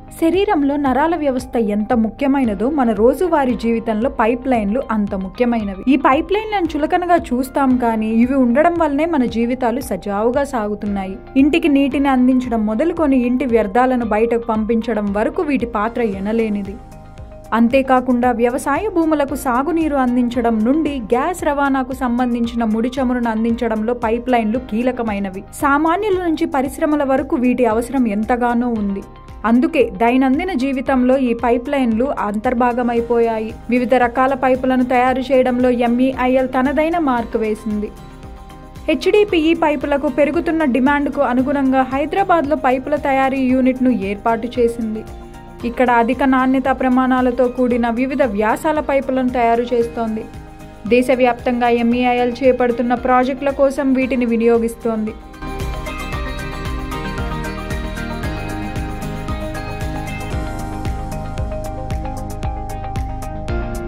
శరీరంలో నరాల వ్యవస్థ ఎంత ముఖ్యమైనదో మన రోజువారీ జీవితంలో పైప్ లైన్లు అంత ముఖ్యమైనవి ఈ పైప్ లైన్లను చులకనగా చూస్తాం కానీ ఇవి ఉండడం వల్లనే మన జీవితాలు సజావుగా సాగుతున్నాయి ఇంటికి నీటిని అందించడం మొదలుకొని ఇంటి వ్యర్థాలను బయటకు పంపించడం వరకు వీటి పాత్ర ఎనలేనిది అంతేకాకుండా వ్యవసాయ భూములకు సాగునీరు అందించడం నుండి గ్యాస్ రవాణాకు సంబంధించిన ముడి చమురును అందించడంలో పైప్ లైన్లు కీలకమైనవి సామాన్యుల నుంచి పరిశ్రమల వరకు వీటి అవసరం ఎంతగానో ఉంది అందుకే దైనందిన జీవితంలో ఈ పైప్ లైన్లు అంతర్భాగమైపోయాయి వివిధ రకాల పైపులను తయారు చేయడంలో ఎంఈఐఎల్ తనదైన మార్కు వేసింది హెచ్డిపిఈ పైపులకు పెరుగుతున్న డిమాండ్కు అనుగుణంగా హైదరాబాద్లో పైపుల తయారీ యూనిట్ను ఏర్పాటు చేసింది ఇక్కడ అధిక నాణ్యత ప్రమాణాలతో కూడిన వివిధ వ్యాసాల పైపులను తయారు చేస్తోంది దేశవ్యాప్తంగా ఎంఈఐఎల్ చేపడుతున్న ప్రాజెక్టుల కోసం వీటిని వినియోగిస్తోంది